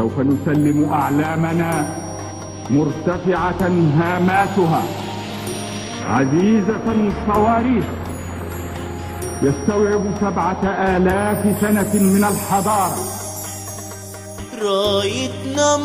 سوف نسلم أعلامنا مرتفعة هاماتها عزيزة صواريخ يستوعب سبعة آلاف سنة من الحضارة رايتنا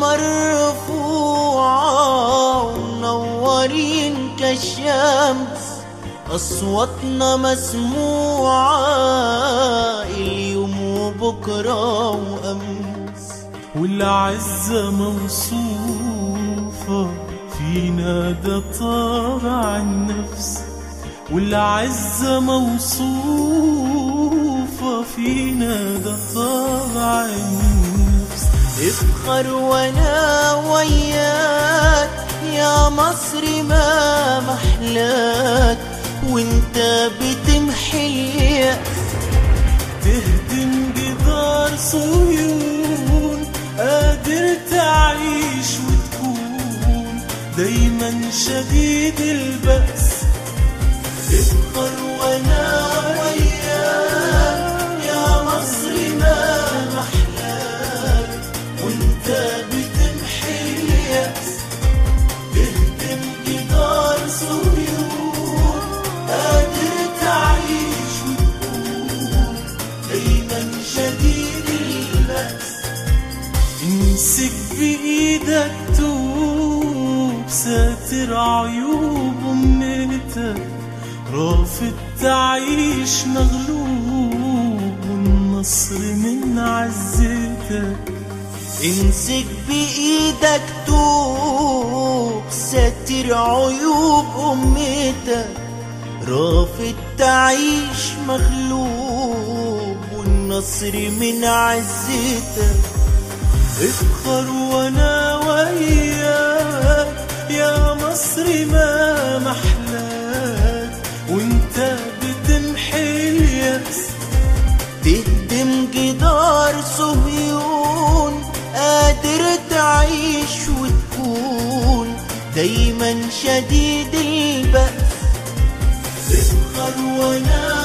مرفوعة ومنورين كالشمس أصواتنا مسموعة اليوم وبكرة وأمس والعزة موصوفة فينا ده طابع النفس والعزة موصوفة فينا ده طابع النفس افخر وانا وياك يا مصر ما محلاك وانت بتمحي اليأس تهدم جدار صهيون قادر تعيش وتكون دايما شديد البأس افخر وانا وياك يا مصر ما محلاك وانت بتمحي اليأس تهدم جدار صهيون قادر تعيش وتكون دايما شديد البأس امسك بإيدك توب ساتر عيوب أمتك رافض تعيش مغلوب والنصر من عزتك امسك بإيدك توب ستر عيوب أمتك رافض تعيش مغلوب والنصر من عزتك افخر وانا وياك يا مصر ما محلاك وانت بتمحي اليأس تهدم جدار صهيون قادر تعيش وتكون دايما شديد البأس افخر وانا